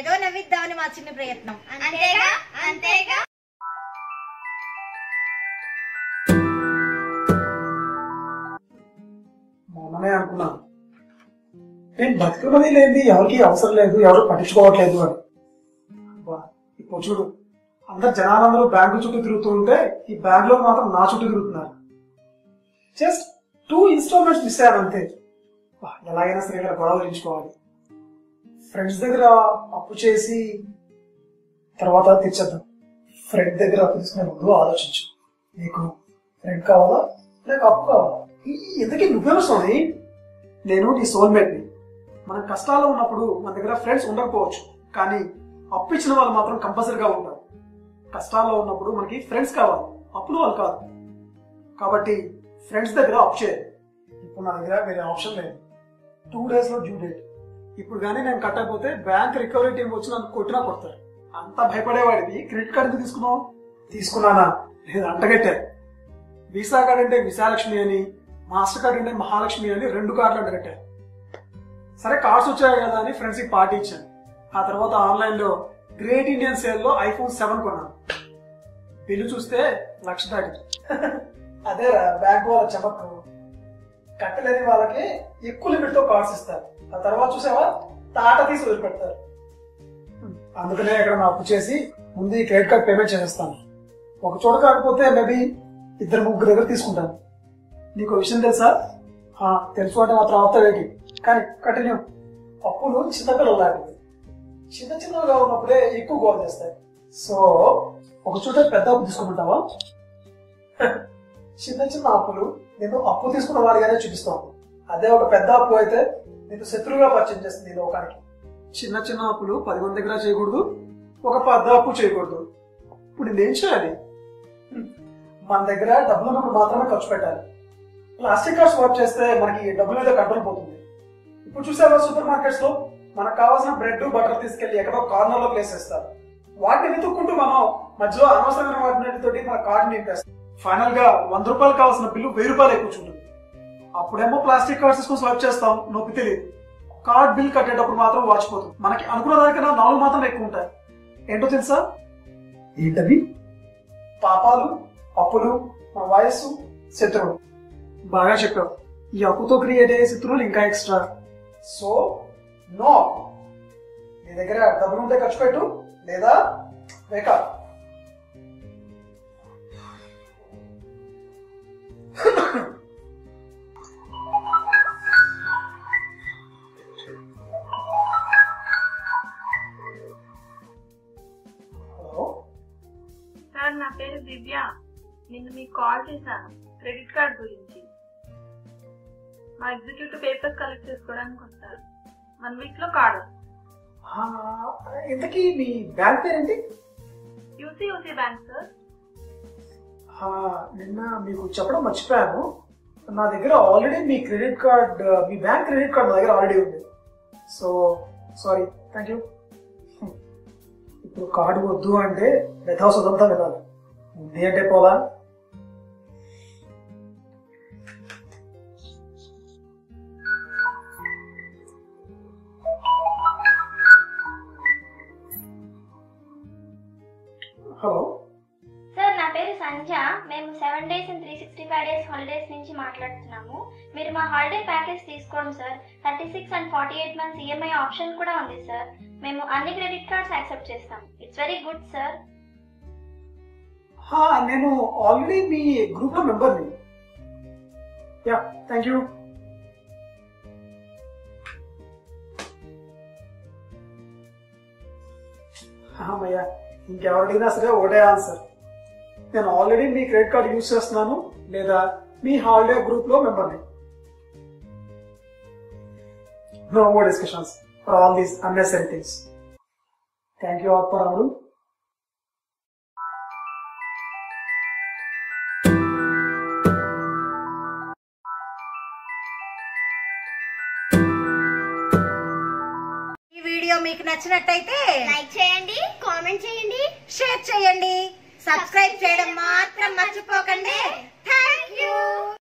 ఏదో నవ్విద్దామని మా చిన్న ప్రయత్నం అంతేగా అంతేగా మొన్ననే అనుకున్నాను నేను బతుకున్నది లేనిది ఎవరికి అవసరం లేదు ఎవరు పట్టించుకోవట్లేదు అని అబ్బా, ఇప్పుడు చూడు అందరు జనాలందరూ బ్యాంకు చుట్టూ తిరుగుతూ ఉంటే ఈ బ్యాంక్ లో మాత్రం నా చుట్టూ తిరుగుతున్నారు జస్ట్ టూ ఇన్స్టాల్మెంట్స్ మిస్ అయ్యాను అంతే అబ్బా, ఎలాగైనా సరే ఇక్కడ గొడవ తీర్చుకోవాలి ఫ్రెండ్స్ దగ్గర అప్పు చేసి తర్వాత తీర్చేద్దాం ఫ్రెండ్ దగ్గర అప్పు తీసుకునే ముందు ఆలోచించు నీకు ఫ్రెండ్ కావాలా లేక అప్పు కావాలా ఈ- ఇంతకీ నువ్వేమో స్వామి నేను నీ సోల్మేట్ ని మనం కష్టాల్లో ఉన్నప్పుడు మన దగ్గర ఫ్రెండ్స్ ఉండకపోవచ్చు కానీ అప్పు ఇచ్చిన వాళ్ళు మాత్రం కంపల్సరీగా ఉంటారు కష్టాల్లో ఉన్నప్పుడు మనకి ఫ్రెండ్స్ కావాలి అప్పులు వాళ్ళు కాదు కాబట్టి ఫ్రెండ్స్ దగ్గర అప్పు చేయాలి ఇప్పుడు నా దగ్గర వేరే ఆప్షన్ లేదు టూ డేస్ లో డ్యూ డేట్ ఇప్పుడు కానీ నేను కట్టకపోతే బ్యాంక్ రికవరీ టీం వచ్చి నన్ను కొట్టినా కొడతారు అంత భయపడేవాడివి క్రెడిట్ కార్డు ఎందుకు తీసుకున్నావు తీసుకున్నానా లేదు అంటగట్టారు వీసా కార్డ్ అంటే విశాలక్ష్మి అని మాస్టర్ కార్డ్ అంటే మహాలక్ష్మి అని రెండు కార్డులు అంటగట్టారు సరే కార్డ్స్ వచ్చాయి కదా అని ఫ్రెండ్స్ కి పార్టీ ఇచ్చాను ఆ తర్వాత ఆన్లైన్ లో గ్రేట్ ఇండియన్ సేల్ లో ఐఫోన్ సెవెన్ కొన్నాను బిల్లు చూస్తే లక్ష దాటి అదే బ్యాంక్ వాళ్ళ చమక్కు కట్టలేని వాళ్ళకి ఎక్కువ లిమిట్ తో కార్డ్స్ ఇస్తారు ఆ తర్వాత చూసావా తాట తీసి వదిలిపెడతారు అందుకనే ఇక్కడ నా అప్పు చేసి ముందు ఈ క్రెడిట్ కార్డ్ పేమెంట్ చేసేస్తాను ఒక చోట కాకపోతే మేబీ ఇద్దరు ముగ్గురు దగ్గర తీసుకుంటాను నీకు ఒక విషయం తెలుసా ఆ, తెలుసు అంటే మాత్రం అవుతావేటి కానీ కంటిన్యూ అప్పులు చిన్నపిల్లలు లాంటివి చిన్న చిన్నగా ఉన్నప్పుడే ఎక్కువ గోల్ చేస్తాయి సో ఒక చోట పెద్ద అప్పు తీసుకోమంటావా చిన్న చిన్న అప్పులు నేను అప్పు తీసుకున్న వాడిగానే చూపిస్తాను అదే ఒక పెద్ద అప్పు అయితే నేను శత్రువుగా పరిచయం చేస్తుంది ఈ లోకానికి చిన్న చిన్న అప్పులు పది మంది దగ్గర చేయకూడదు ఒక పెద్ద అప్పు చేయకూడదు ఇప్పుడు నేనేం చేయాలి హ్మ్. మన దగ్గర డబ్బులు ఉన్నప్పుడు మాత్రమే ఖర్చు పెట్టాలి ప్లాస్టిక్ కార్డ్స్ వర్క్ చేస్తే మనకి డబ్బుల మీద కంట్రోల్ పోతుంది ఇప్పుడు చూసావా సూపర్ మార్కెట్స్ లో మనకు కావాల్సిన బ్రెడ్ బటర్ తీసుకెళ్లి ఎక్కడో కార్నర్ లో ప్లేస్ చేస్తారు వాటిని వెతుక్కుంటూ మనం మధ్యలో అనవసరమైన వాటితోటి మన కార్డు నింపేస్తాం ఫైనల్ గా వంద రూపాయలు కావాల్సిన బిల్లు వెయ్యి రూపాయలు ఎక్కువ ఉంటుంది అప్పుడేమో ప్లాస్టిక్ కార్డ్స్ తీసుకొని స్వైప్ చేస్తాం నొప్పి తెలియదు కార్డ్ బిల్ కట్టేటప్పుడు మాత్రం వాచిపోతుంది మనకి అనుకున్న దానికన్నా నాలుగు మాత్రం ఎక్కువ ఉంటాయి ఏంటో తెలుసా ఏంటవి పాపాలు అప్పులు మన వయస్సు శత్రువులు బాగా చెప్పావు ఈ అప్పుతో క్రియేట్ అయ్యే శత్రువులు ఇంకా ఎక్స్ట్రా సో నో నీ దగ్గర డబ్బులు ఉంటే ఖర్చు పెట్టు లేదా వేక హలో సార్ నా పేరు దివ్య నిన్న మీకు కాల్ చేశాను క్రెడిట్ కార్డ్ గురించి మా ఎగ్జిక్యూటివ్ పేపర్స్ కలెక్ట్ చేసుకోవడానికి వస్తారు వన్ వీక్ లో కార్డు ఆ, ఇంతకీ మీ బ్యాంక్ పేరేంటి యూసీ యూసీ బ్యాంక్ సార్ ఆ, నిన్న మీకు చెప్పడం మర్చిపోయాను నా దగ్గర ఆల్రెడీ మీ క్రెడిట్ కార్డ్ మీ బ్యాంక్ క్రెడిట్ కార్డ్ నా దగ్గర ఆల్రెడీ ఉంది సో సారీ థ్యాంక్ యూ ఇప్పుడు కార్డు వద్దు అంటే వ్యథాసదంతా వినాలి ఉంది అంటే పోలా హలో సార్ నా పేరు సంజ మేము seven days and three sixty five days holidays నుంచి మాట్లాడుతున్నాము మీరు మా హాలిడే ప్యాకేజ్ తీసుకోండి sir thirty six and forty eight months EMI option కూడా ఉంది సార్ మేము అన్ని క్రెడిట్ కార్డ్స్ యాక్సెప్ట్ చేస్తాం ఇట్స్ వెరీ గుడ్ సార్ హా, నేను ఆల్రెడీ మీ గ్రూప్ లో మెంబర్ని యా థ్యాంక్ యూ అమ్మయ్యా ఇంకెవరు అడిగినా సరే ఒకటే ఆన్సర్ నేను ఆల్రెడీ మీ క్రెడిట్ కార్డ్ యూజ్ చేస్తున్నాను లేదా మీ హాలిడే గ్రూప్ లో మెంబర్ని no more discussions for all these unnecessary things thank you ఆత్మరాముడు ఈ వీడియో మీకు నచ్చినట్టయితే లైక్ చేయండి కామెంట్ చేయండి షేర్ చేయండి సబ్స్క్రైబ్ చేయడం మాత్రం మర్చిపోకండి థ్యాంక్ యూ